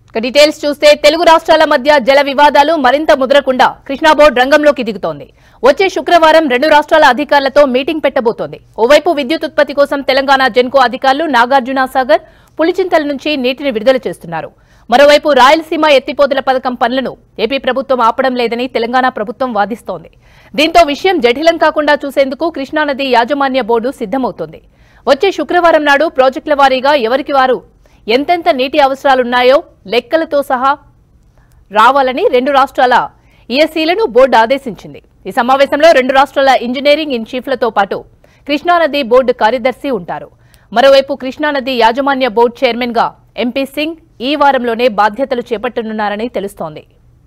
ఇక డీటెయిల్స్ చూస్తే తెలుగు రాష్ట్రాల మధ్య జల వివాదాలు మరింత ముదరకుండా కృష్ణా బోర్డు రంగంలోకి దిగుతోంది వచ్చే శుక్రవారం రెండు రాష్ట్రాల అధికారులతో మీటింగ్ పెట్టబోతోంది ఓవైపు విద్యుత్ ఉత్పత్తి కోసం తెలంగాణ జెన్కో అధికారులు నాగార్జున సాగర్ పులిచింతల నుంచి నీటిని విడుదల చేస్తున్నారు మరోవైపు రాయలసీమ ఎత్తిపోతల పథకం పనులను ఏపీ ప్రభుత్వం ఆపడం లేదని తెలంగాణ ప్రభుత్వం వాదిస్తోంది దీంతో విషయం జటిలం కాకుండా చూసేందుకు కృష్ణానది యాజమాన్య బోర్డు సిద్దమవుతోంది వచ్చే శుక్రవారం నాడు ప్రాజెక్టుల వారీగా ఎవరికి వారు ఎంతెంత నీటి అవసరాలున్నాయో లెక్కలతో సహా రావాలని రెండు రాష్ట్రాల ఈఎస్సీలను బోర్డు ఆదేశించింది ఈ సమావేశంలో రెండు రాష్ట్రాల ఇంజనీరింగ్ ఇన్ చీఫ్లతో పాటు కృష్ణానది బోర్డు కార్యదర్శి ఉంటారు మరోవైపు కృష్ణానది యాజమాన్య బోర్డు చైర్మన్ గా ఎంపీ సింగ్ ఈ వారంలోనే బాధ్యతలు చేపట్టనున్నారని తెలుస్తోంది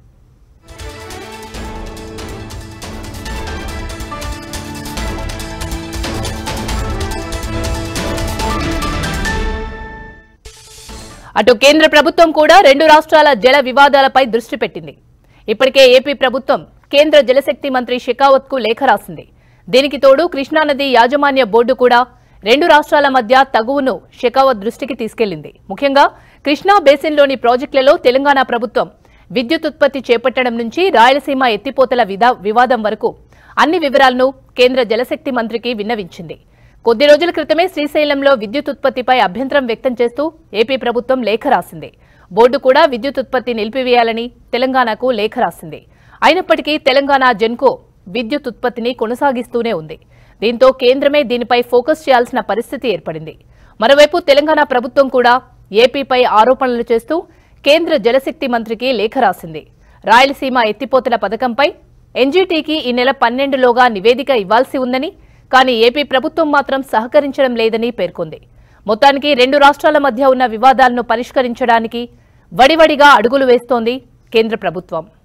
అటు కేంద్ర ప్రభుత్వం కూడా రెండు రాష్ట్రాల జల వివాదాలపై దృష్టి పెట్టింది ఇప్పటికే ఏపీ ప్రభుత్వం కేంద్ర జలశక్తి మంత్రి షెకావత్ కు లేఖ రాసింది దీనికి తోడు కృష్ణానది యాజమాన్య బోర్డు కూడా రెండు రాష్ట్రాల మధ్య తగువును షెకావత్ దృష్టికి తీసుకెళ్లింది ముఖ్యంగా కృష్ణా బేసిన్లోని ప్రాజెక్టులలో తెలంగాణ ప్రభుత్వం విద్యుత్ ఉత్పత్తి చేపట్టడం నుంచి రాయలసీమ ఎత్తిపోతల విదా- వివాదం వరకు అన్ని వివరాలను కేంద్ర జలశక్తి మంత్రికి విన్నవించింది కొద్ది రోజుల క్రితమే శ్రీశైలంలో విద్యుత్ ఉత్పత్తిపై అభ్యంతరం వ్యక్తం చేస్తూ ఏపీ ప్రభుత్వం లేఖ రాసింది బోర్డు కూడా విద్యుత్ ఉత్పత్తి నిలిపివేయాలని తెలంగాణకు లేఖ రాసింది అయినప్పటికీ తెలంగాణ జెన్కో విద్యుత్ ఉత్పత్తిని కొనసాగిస్తూనే ఉంది దీంతో కేంద్రమే దీనిపై ఫోకస్ చేయాల్సిన పరిస్థితి ఏర్పడింది మరోవైపు తెలంగాణ ప్రభుత్వం కూడా ఏపీపై ఆరోపణలు చేస్తూ కేంద్ర జలశక్తి మంత్రికి లేఖ రాసింది రాయలసీమ ఎత్తిపోతల పథకంపై ఎన్జీటీకి ఈ నెల పన్నెండులోగా నివేదిక ఇవ్వాల్సి ఉందని కానీ ఏపీ ప్రభుత్వం మాత్రం సహకరించడం లేదని పేర్కొంది మొత్తానికి రెండు రాష్ట్రాల మధ్య ఉన్న వివాదాలను పరిష్కరించడానికి వడివడిగా అడుగులు వేస్తోంది కేంద్ర ప్రభుత్వం